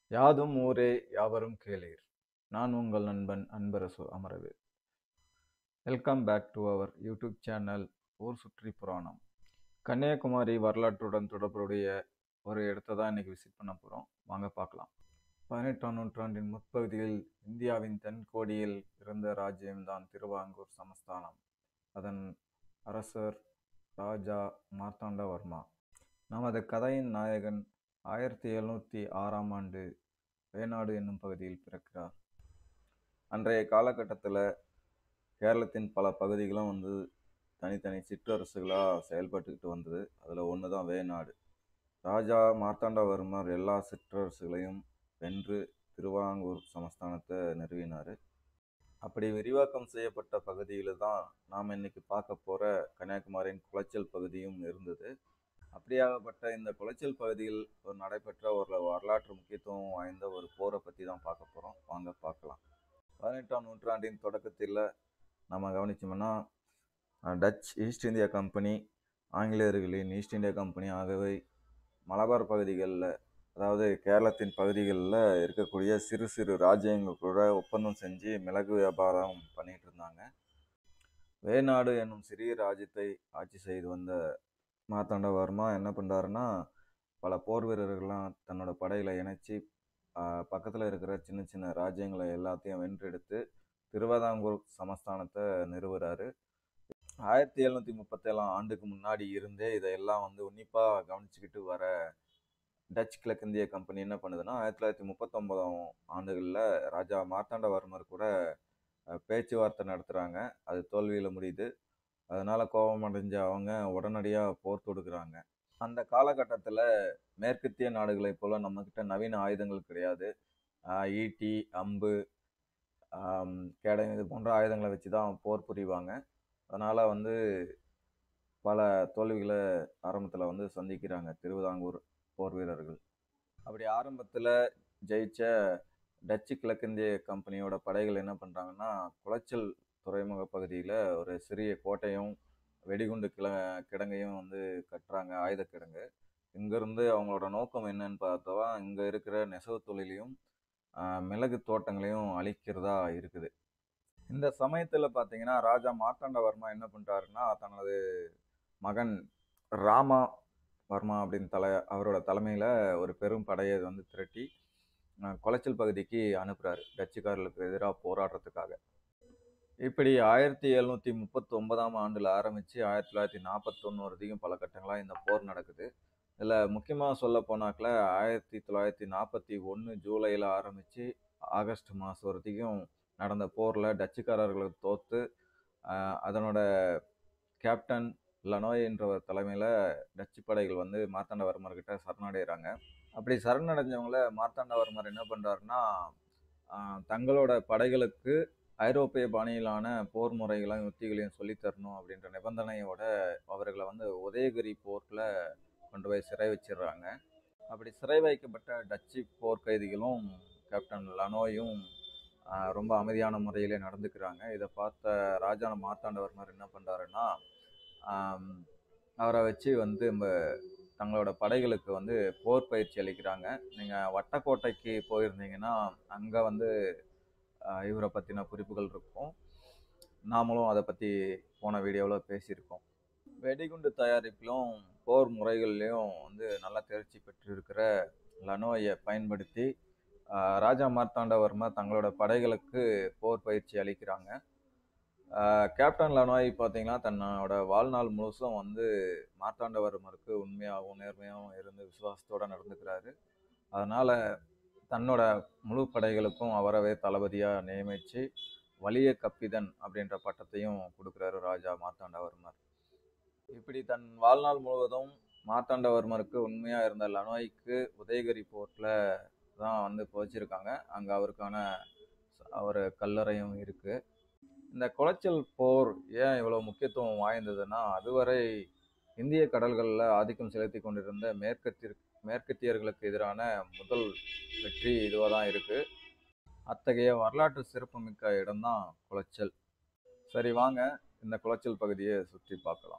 யாதும் ஊரே யாவரும் கேளீர் நான் உங்கள் நண்பன் Anbarasu Amaravel welcome back to our YouTube channel ஊர் சுற்றி புராணம் கன்னியாகுமரி வரலாற்றுடன் தொடர்புடைய ஒரு இடத்தை தான் இன்னைக்கு விசிட் பண்ண போகிறோம் வாங்க பார்க்கலாம் பதினெட்டாம் நூற்றாண்டின் முற்பகுதியில் இந்தியாவின் தென்கோடியில் இருந்த ராஜ்யம்தான் திருவாங்கூர் சமஸ்தானம் அதன் அரசர் ராஜா மார்த்தாண்டவர்மா நமது கதையின் நாயகன் ஆயிரத்தி எழுநூற்றி ஆறாம் ஆண்டு வேணாடு என்னும் பகுதியில் பிறக்கிறார் அன்றைய காலகட்டத்தில் கேரளத்தின் பல பகுதிகளும் வந்து தனித்தனி சிற்றரசுகளாக செயல்பட்டுக்கிட்டு வந்தது அதில் ஒன்று தான் வேணாடு ராஜா மார்த்தாண்டவர்மர் எல்லா சிற்றரசுகளையும் வென்று திருவாங்கூர் சமஸ்தானத்தை நிறுவினார் அப்படி விரிவாக்கம் செய்யப்பட்ட பகுதியில் தான் நாம் இன்னைக்கு பார்க்க போகிற கன்னியாகுமரியின் குளச்சல் பகுதியும் இருந்தது அப்படியாகப்பட்ட இந்த குளச்சல் பகுதியில் ஒரு நடைபெற்ற ஒரு வரலாற்று முக்கியத்துவம் வாய்ந்த ஒரு போரை பற்றி தான் பார்க்க போகிறோம் வாங்க பார்க்கலாம் பதினெட்டாம் நூற்றாண்டின் தொடக்கத்தில் நம்ம கவனிச்சோம்னா அஹ், டச் ஈஸ்ட் இந்தியா கம்பெனி ஆங்கிலேயர்களின் ஈஸ்ட் இந்தியா கம்பெனி ஆகியவை மலபார் பகுதிகளில் அதாவது கேரளத்தின் பகுதிகளில் இருக்கக்கூடிய சிறு சிறு ராஜ்யங்கள் கூட ஒப்பந்தம் செஞ்சு மிளகு வியாபாரம் பண்ணிட்டு இருந்தாங்க வேணாடு என்னும் சிறிய ராஜ்யத்தை ஆட்சி செய்து வந்த மார்த்தாண்டவர்மா என்ன பண்ணுறாருன்னா பல போர் வீரர்கள்லாம் தன்னோட படையில இணைச்சி பக்கத்தில் இருக்கிற சின்ன சின்ன ராஜ்யங்களை எல்லாத்தையும் வென்றெடுத்து திருவிதாங்கூர் சமஸ்தானத்தை நிறுவுறாரு ஆயிரத்தி எழுநூற்றி முப்பத்தேழாம் ஆண்டுக்கு முன்னாடி இருந்தே இதையெல்லாம் வந்து உன்னிப்பாக கவனிச்சுக்கிட்டு வர டச் கிழக்கிந்திய கம்பெனி என்ன பண்ணுதுன்னா ஆயிரத்தி தொள்ளாயிரத்தி முப்பத்தொம்போதாம் ஆண்டுகளில் ராஜா மார்த்தாண்டவர்மர் கூட அஹ், பேச்சுவார்த்தை நடத்துகிறாங்க அது தோல்வியில் முடியுது அதனால கோபம் அடைஞ்ச அவங்க உடனடியாக போர் தொடுக்கிறாங்க அந்த காலகட்டத்தில் மேற்கத்திய நாடுகளைப் போல நம்மக்கிட்ட நவீன ஆயுதங்கள் கிடையாது ஆஹ் ஈட்டி அம்பு ஆம், கேடயம் இது போன்ற ஆயுதங்களை வச்சு தான் போர் புரிவாங்க அதனால் வந்து பல தோல்விகளை ஆரம்பத்தில் வந்து சந்திக்கிறாங்க திருவிதாங்கூர் போர் வீரர்கள் அப்படி ஆரம்பத்தில் ஜெயிச்ச டச்சு கிழக்கிந்திய கம்பெனியோட படைகள் என்ன பண்ணுறாங்கன்னா குளச்சல் துறைமுக பகுதியில் ஒரு சிறிய கோட்டையும் வெடிகுண்டு கிள கிடங்கையும் வந்து கட்டுறாங்க ஆயுத கிடங்கு இங்கேருந்து அவங்களோட நோக்கம் என்னன்னு பார்த்தா இங்கே இருக்கிற நெசவு தொழிலையும் ஆஹ், மிளகு தோட்டங்களையும் அழிக்கிறதா இருக்குது இந்த சமயத்தில் பார்த்தீங்கன்னா ராஜா மார்த்தாண்டவர்மா என்ன பண்ணுறாருன்னா தனது மகன் ராமா வர்மா அப்படின்னு தலை அவரோட தலைமையில் ஒரு பெரும் படையை வந்து திரட்டி ஆஹ், குளச்சல் பகுதிக்கு அனுப்புகிறாரு டச்சுக்காரர்களுக்கு எதிராக போராடுறதுக்காக இப்படி ஆயிரத்தி எழுநூற்றி முப்பத்தி ஒன்பதாம் ஆண்டில் ஆரம்பித்து ஆயிரத்தி தொள்ளாயிரத்தி நாற்பத்தொன்று வரைக்கும் பல கட்டங்களாக இந்த போர் நடக்குது இதில் முக்கியமாக சொல்ல போனாக்கில் ஆயிரத்தி தொள்ளாயிரத்தி நாற்பத்தி ஒன்று ஜூலையில் ஆரம்பித்து ஆகஸ்ட் மாதம் வரைக்கும் நடந்த போரில் டச்சுக்காரர்களுக்கு தோற்று ஆஹ், அதனோட கேப்டன் லனோய் என்றவர் தலைமையில் டச்சு படைகள் வந்து மார்த்தாண்டவர்மர்கிட்ட சரணடைகிறாங்க அப்படி சரணடைஞ்சவங்கள மார்த்தாண்டவர்மர் என்ன பண்ணுறாருன்னா தங்களோட படைகளுக்கு ஐரோப்பிய பாணியிலான போர் முறைகளையும் யுத்திகளையும் சொல்லித் தரணும் அப்படின்ற நிபந்தனையோட அவர்களை வந்து உதயகிரி போர்க்கில் கொண்டு போய் சிறை வச்சிடுறாங்க அப்படி சிறை வைக்கப்பட்ட டச்சு போர் கைதிகளும் கேப்டன் லனோயும் ஆஹ், ரொம்ப அமைதியான முறையிலே நடந்துக்கிறாங்க இதை பார்த்த ராஜா மார்த்தாண்டவர்மர் என்ன பண்ணுறாருன்னா அவரை வச்சு வந்து நம்ம தங்களோட படைகளுக்கு வந்து போர் பயிற்சி அளிக்கிறாங்க நீங்கள் வட்டக்கோட்டைக்கு போயிருந்தீங்கன்னா அங்கே வந்து ஆஹ், இவரை பற்றின குறிப்புகள் இருக்கும் நாமளும் அதை பற்றி போன வீடியோவில் பேசியிருக்கோம் வெடிகுண்டு தயாரிப்பிலும் போர் முறைகள்லையும் வந்து நல்லா தேர்ச்சி பெற்றிருக்கிற லனோயை பயன்படுத்தி ஆஹ், ராஜா மார்த்தாண்டவர்மர் தங்களோட படைகளுக்கு போர் பயிற்சி அளிக்கிறாங்க ஆஹ், கேப்டன் லனோய் பார்த்தீங்கன்னா தன்னோட வாழ்நாள் முழுசும் வந்து மார்த்தாண்டவர்மருக்கு உண்மையாகவும் நேர்மையாகவும் இருந்து விசுவாசத்தோடு நடந்துக்கிறாரு அதனால் தன்னோட முழு படைகளுக்கும் அவரவே தளபதியாக நியமித்து வலிய கப்பிதன் அப்படின்ற பட்டத்தையும் கொடுக்குறாரு ராஜா மார்த்தாண்டவர்மர் இப்படி தன் வாழ்நாள் முழுவதும் மார்த்தாண்டவர்மருக்கு உண்மையாக இருந்த லனோய்க்கு உதயகிரி போர்ட்டில் தான் வந்து புதைச்சிருக்காங்க அங்கே அவருக்கான ஒரு கல்லறையும் இருக்குது இந்த குளச்சல் போர் ஏன் இவ்வளோ முக்கியத்துவம் வாய்ந்ததுன்னா அதுவரை இந்திய கடல்களில் ஆதிக்கம் செலுத்தி கொண்டிருந்த மேற்கத்திய மேற்கத்தியர்களுக்கு எதிரான முதல் வெற்றி இதுவாக தான் இருக்குது அத்தகைய வரலாற்று சிறப்புமிக்க இடம்தான் குளச்சல் சரி வாங்க இந்த குளச்சல் பகுதியை சுற்றி பார்க்கலாம்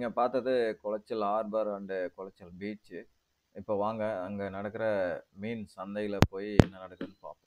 நீங்கள் பார்த்தது Colachel harbour and Colachel beach இப்போ வாங்க அங்கே நடக்கிற மீன் சந்தையில் போய் என்ன நடக்குதுன்னு பார்ப்போம்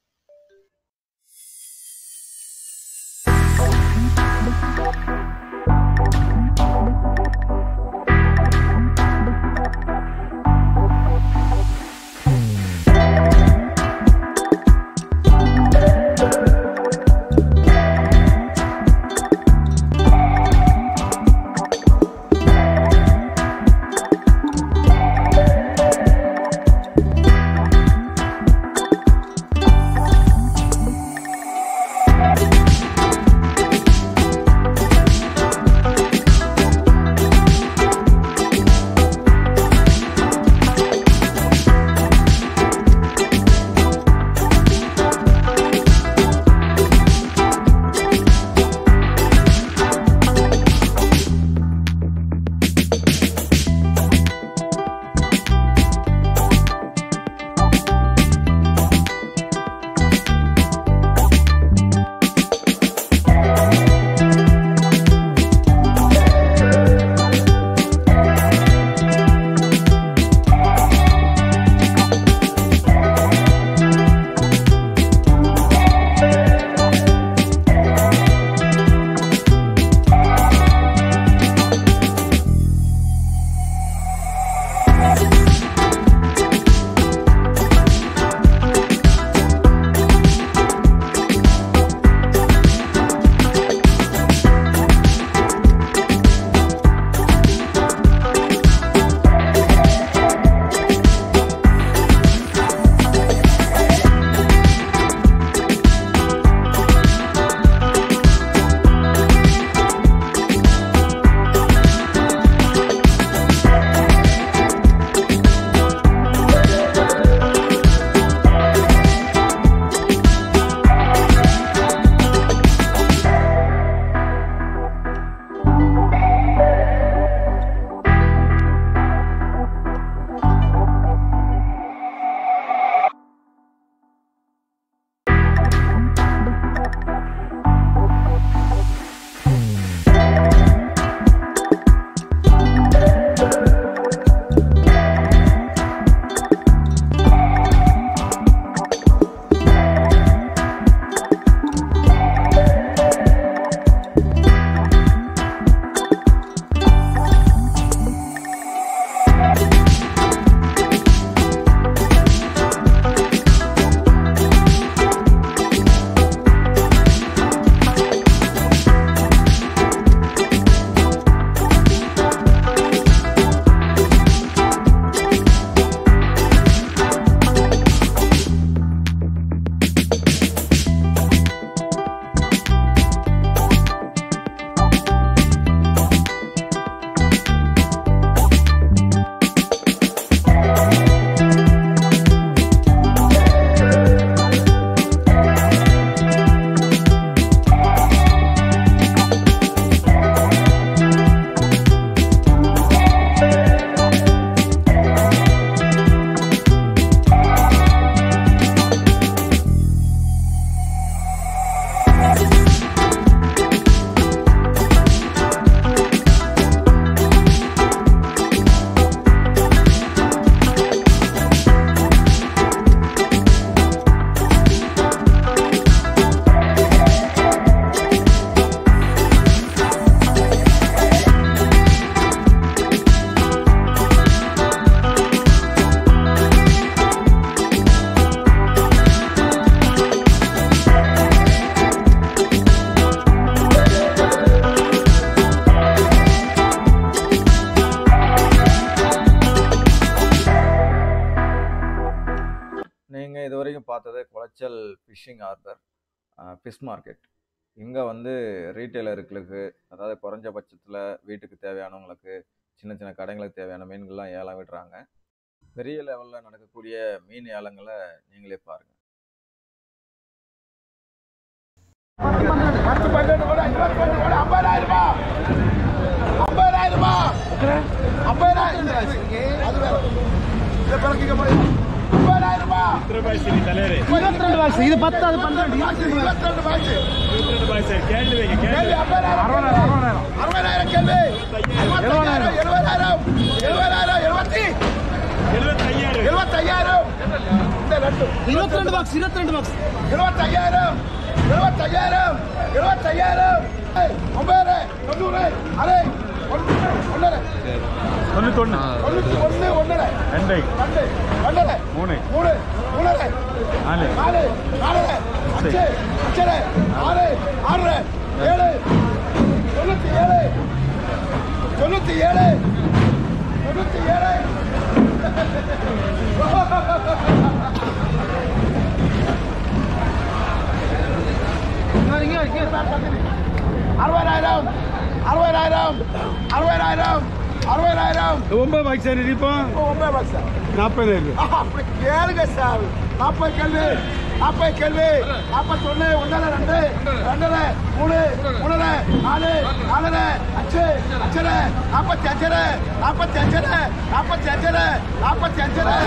நீங்கள் இது வரைக்கும் பார்த்தது Colachel fishing harbour fish market இங்கே வந்து ரீட்டைலர்களுக்கு அதாவது குறைஞ்சபட்சத்தில் வீட்டுக்கு தேவையானவங்களுக்கு சின்ன சின்ன கடைங்களுக்கு தேவையான மீன்கள்லாம் ஏலம் விடுறாங்க பெரிய லெவலில் நடக்கக்கூடிய மீன் ஏலங்களை நீங்களே பாருங்கள் பத்து பன்னெண்டு கூட இருபத்தி ரெண்டு கூட ஐம்பதாயிரம் ரூபாய் ஐம்பதாயிரம் ரூபாய் ஐம்பதாயிரம் அது வேற இதை பிறக்கிக்க முடியும் ஐம்பதாயிரம் ரூபாய் இருபத்தி ரெண்டு பாக்ஸ் இது பத்து அது பன்னெண்டு இருபத்தி ரெண்டு பாய்ச்சி கேள்வி வைங்க கேள்வி ஐம்பதாயிரம் அறுபதாயிரம் அறுபதாயிரம் கேள்வி எழுபதாயிரம் எழுபதாயிரம் எழுபதாயிரம் எழுபத்தி எழுபத்தையாயிரம் இந்த ரெண்டு இருபத்தி ரெண்டு பாக்ஸ் இருபத்தி ரெண்டு பாக்ஸ் எழுபத்தையாயிரம் எழுபத்தையாயிரம் எழுபத்தையாயிரம் ஒன்பதாயிரம் தொண்ணூறு அரை ஒன்று ஒன்றரை தொண்ணூத்தொன்னு தொண்ணூத்தி ஒன்று ஒன்றரை ரெண்டு ரெண்டு ரெண்டரை மூணு மூணு மூணரை நாலு நாலு நாலரை அஞ்சு அஞ்சரை ஆறு ஆறரை ஏழு தொண்ணூத்தி ஏழு தொண்ணூத்தி ஏழு தொண்ணூத்தி ஏழு அறுபதாயிரம் அறுபதாயிரம் அறுபதாயிரம் அறுபதாயிரம் ஒன்பது பாக்ஸ் சார் இப்போ ஒன்பது பக்ஸா நாற்பதாயிரம் அப்படி கேளுங்க சார் நாற்பது கேள்வி நாற்பது கேள்வி நாற்பத்தொன்னு ஒன்றரை ரெண்டு ரெண்டரை மூணு மூணரை நாலு நாலரை அஞ்சு அஞ்சரை நாற்பத்தி அஞ்சரை நாற்பத்தி அஞ்சரை நாற்பத்தி அஞ்சரை நாற்பத்தி அஞ்சரை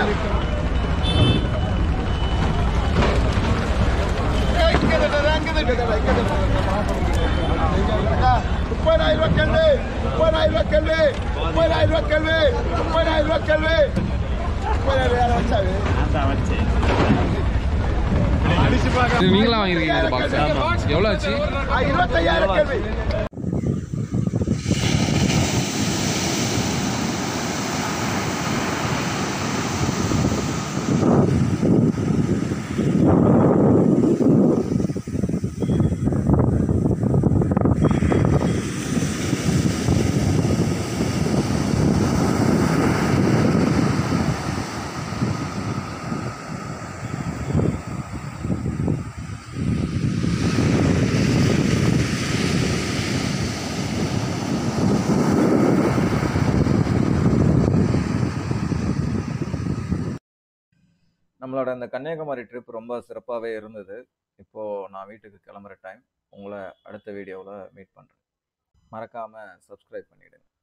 முப்பதாயிரம் ரூபாய் கேள்வி முப்பதாயிரம் ரூபாய் கேள்வி முப்பதாயிரம் ரூபாய் கேள்வி முப்பதாயிரம் ரூபாய் கேள்வி முப்பதாயிரம் வச்சாரு இது நீங்களா வாங்கிருக்கீங்க இந்த பாக்ஸ் எவ்வளோ ஆச்சு ஆ, இருபத்தையாயிரம் கேள்வி நம்மளோட இந்த கன்னியாகுமரி ட்ரிப் ரொம்ப சிறப்பாகவே இருந்தது இப்போது நான் வீட்டுக்கு கிளம்புற டைம் உங்களை அடுத்த வீடியோவில் மீட் பண்ணுறேன் மறக்காமல் சப்ஸ்கிரைப் பண்ணிவிடுங்க